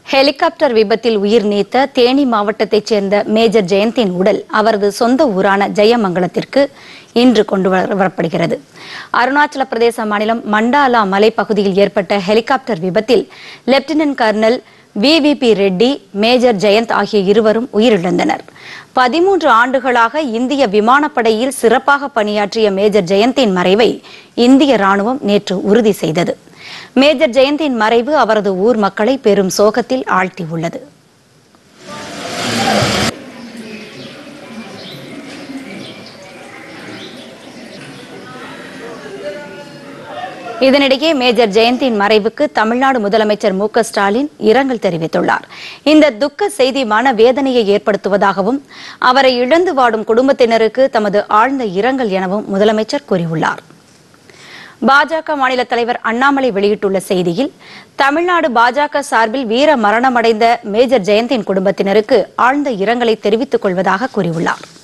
helicopter விபத்தில் உயிர் நீத்த தேனி மாவட்டத்தைச் சேர்ந்த மேஜர் ஜெயந்தின் உடல் அவரது சொந்த ஊரான ஜெயமங்கலத்திற்கு இன்று கொண்டு வர- வரப்படுகிறது அருணாச்சல பிரதேச மாநிலம் மண்டாலா மலைப்பகுதியில் ஏற்பட்ட ஹெலிகாப்டர் விபத்தில் lieutenant colonel VVB Reddy major Jayanth ஆகிய இருவரும் உயிரிழந்தனர் பதிமூன்று ஆண்டுகளாக இந்திய விமானப்படையில் சிறப்பாக பணியாற்றிய மேஜர் ஜெயந்தின் மறைவை இந்திய ராணுவம் நேற்று உறுதி செய்தது மேஜர் ஜெயந்தின் மறைவு அவரது ஊர் மக்களை பெரும் சோகத்தில் ஆழ்த்தியுள்ளது இதனிடையே மேஜர் ஜெயந்தின் மறைவுக்கு தமிழ்நாடு முதலமைச்சர் மு க ஸ்டாலின் இரங்கல் தெரிவித்துள்ளார் இந்த துக்க செய்தி மன வேதனையை ஏற்படுத்துவதாகவும் அவரை இழந்து வாடும் குடும்பத்தினருக்கு தமது ஆழ்ந்த இரங்கல் எனவும் முதலமைச்சர் கூறியுள்ளார் பாஜக மாநில தலைவர் அண்ணாமலை வெளியிட்டுள்ள செய்தியில் தமிழ்நாடு பாஜக சார்பில் வீர மரணமடைந்த மேஜர் ஜெயந்தின் குடும்பத்தினருக்கு ஆழ்ந்த இரங்கலை தெரிவித்துக் கொள்வதாக கூறியுள்ளார்